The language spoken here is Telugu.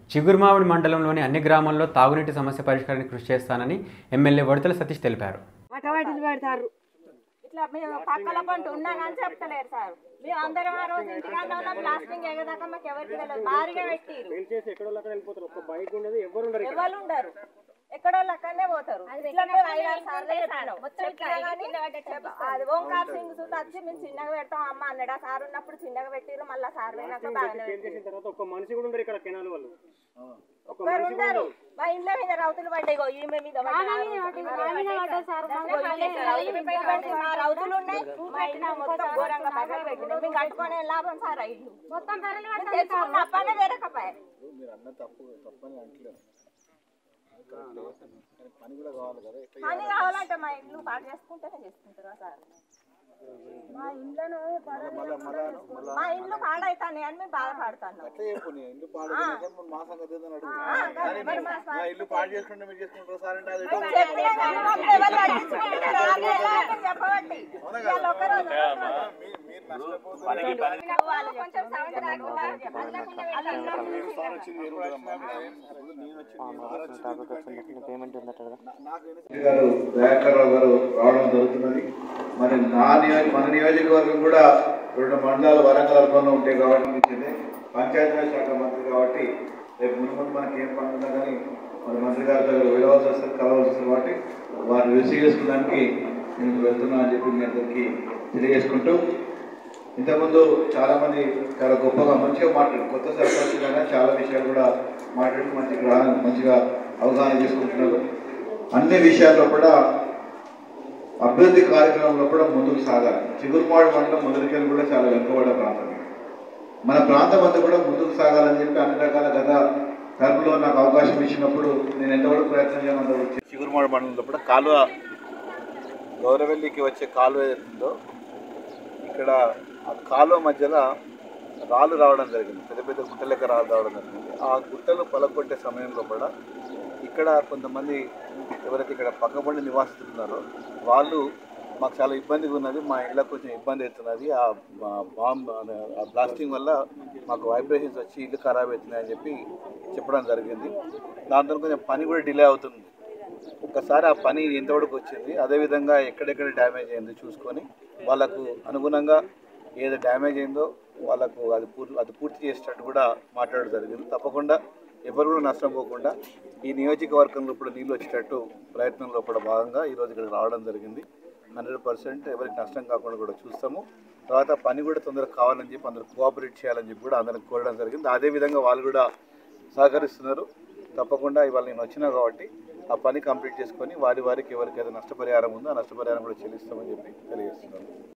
చిగురుమామిడి మండలంలోని అన్ని గ్రామాల్లో తాగునీటి సమస్య పరిష్కారానికి కృషి చేస్తానని ఎమ్మెల్యే వడతల సతీష్ తెలిపారు వటవాటిలు పెడతారు ఇట్లా మేము పక్కల పంట ఉన్నా కానీ చెప్తలేరు సార్ మేము అందరం ఆ రోజు ఇంటికాడ ఉన్న ప్లాస్టింగ్ ఎగదాకా మాకు ఎవరికి తెలియదు భారీగా పెట్టిరు ఎవరు ఉండరు ఎక్కడో లెక్కనే పోతారు ఇట్లా మేము ఐదారు సార్లు చెప్పినాం. చెప్పినా కానీ చెప్ప- అది ఓంకార్ సింగ్ సుత వచ్చి మేము చిన్నగా పెడతాం అమ్మ అన్నాడు ఆ సార్ ఉన్నప్పుడు చిన్నగా పెట్టిరు మళ్ళీ సార్ పోయినాక బాగానే పెట్టిరు. ఒక్కరు ఉండరు మా ఇంట్లో మీద రౌతులు పడ్డాయి ఇగో ఈమె మీద పడ్డాయి. ఇగో ఈమె రౌతులు పెట్టుబడి మా రౌతులు ఉన్నాయి మా ఇంట్లో మొత్తం ఘోరంగా పగలు పెట్టినాయి మేము కట్టుకునే లాభం సార్ ఆ ఇల్లు మొత్తం తెచ్చుకున్న అప్పనే వేరకపోయా పని కావాలంటే మా ఇల్లు పాటు చేసుకుంటేనే చేసుకుంటారా సార్ మా ఇళ్ళను మా ఇల్లు పాడైతాను అని మేము బాధపడతాను ఇల్లు పాడు మా సంగతి ఏందని అడుగు నా ఇల్లు పాడు చేసుకుంటే మీరు చేసుకుంటారు సార్ అంటే అది చెప్పినా కానీ మమ్మల్ని ఎవరు పట్టించుకుంటారు? రాలే, రాలే చెప్పబట్టి. ఇవాళ ఒక్కరోజు మీ- మీరు నష్టపోతారు వాళ్ళు కొంచెం సౌండ్ రాకుండా చెప్పాలి. అలా గారు దయాకర్ రావు గారు రావడం జరుగుతున్నది మరి నా నియోజక మన నియోజకవర్గం కూడా రెండు మండలాలు వరంగల్ అల్పంలో ఉంటాయి కాబట్టి ఇచ్చింది పంచాయతీరాజ్ శాఖ మంత్రి కాబట్టి రేపు ముందు ముందు మనకి ఏం పని ఉన్నా కానీ మరి మంత్రి గారి దగ్గర వెళ్ళవలసి వస్తుంది కలవాల్సి వస్తుంది కాబట్టి వారిని రిసీవ్ చేసుకోవడానికి నేను వెళ్తున్నా అని చెప్పి మీ అందరికీ తెలియజేసుకుంటూ ఇంతకుముందు చాలా మంది చాలా గొప్పగా మంచిగా మాట్లాడు కొత్త సర్పంచ్ కానీ చాలా విషయాలు కూడా మాట్లాడి మంచి గ్రహం మంచిగా అవగాహన చేసుకుంటున్నారు అన్ని విషయాల్లో కూడా అభివృద్ధి కార్యక్రమంలో కూడా ముందుకు సాగాలి చిగురుమాడు మండలం మొదటికెళ్ళి కూడా చాలా వెనుకబడ్డ ప్రాంతం ఇది. మన ప్రాంతం అంతా కూడా ముందుకు సాగాలని చెప్పి అన్ని రకాల గత టర్మ్లో నాకు అవకాశం ఇచ్చినప్పుడు నేను ఎంతవరకు ప్రయత్నం చేయమంటే చిగురుమాడు మండలంలో కూడా కాలువ గౌరవెల్లికి వచ్చే కాలువ ఏదో ఇక్కడ ఆ కాలువ మధ్యలో రాళ్ళు రావడం జరిగింది పెద్ద పెద్ద గుట్ట లెక్క రాళ్ళు రావడం జరిగింది ఆ గుట్టలు పలకొట్టే సమయంలో కూడా ఇక్కడ కొంతమంది ఎవరైతే ఇక్కడ పక్కబండి నివాసితులు ఉన్నారో వాళ్ళు మాకు చాలా ఇబ్బందిగా ఉన్నది మా ఇళ్ళకి కొంచెం ఇబ్బంది అవుతున్నది ఆ బాంబ్ ఆ బ్లాస్టింగ్ వల్ల మాకు వైబ్రేషన్స్ వచ్చి ఇల్లు ఖరాబ్ అవుతున్నాయని చెప్పి చెప్పడం జరిగింది దాంతో కొంచెం పని కూడా డిలే అవుతుంది ఒక్కసారి ఆ పని ఎంతవరకు వచ్చింది అదేవిధంగా ఎక్కడెక్కడ డ్యామేజ్ అయింది చూసుకొని వాళ్ళకు అనుగుణంగా ఏది డ్యామేజ్ అయిందో వాళ్ళకు అది పూర్తి అది పూర్తి చేసేటట్టు కూడా మాట్లాడడం జరిగింది తప్పకుండా ఎవరు కూడా నష్టం పోకుండా ఈ నియోజకవర్గంలో ఇప్పుడు నీళ్ళు వచ్చేటట్టు ప్రయత్నంలో కూడా భాగంగా ఈరోజు ఇక్కడికి రావడం జరిగింది హండ్రెడ్ పర్సెంట్ ఎవరికి నష్టం కాకుండా కూడా చూస్తాము తర్వాత పని కూడా తొందరగా కావాలని చెప్పి అందరూ కోఆపరేట్ చేయాలని చెప్పి కూడా అందరికి కోరడం జరిగింది అదేవిధంగా వాళ్ళు కూడా సహకరిస్తున్నారు తప్పకుండా ఇవాళ నేను వచ్చినా కాబట్టి ఆ పని కంప్లీట్ చేసుకొని వారి వారికి ఎవరికైతే నష్టపరిహారం ఉందో ఆ నష్టపరిహారం కూడా చెల్లిస్తామని చెప్పి తెలియజేస్తున్నాను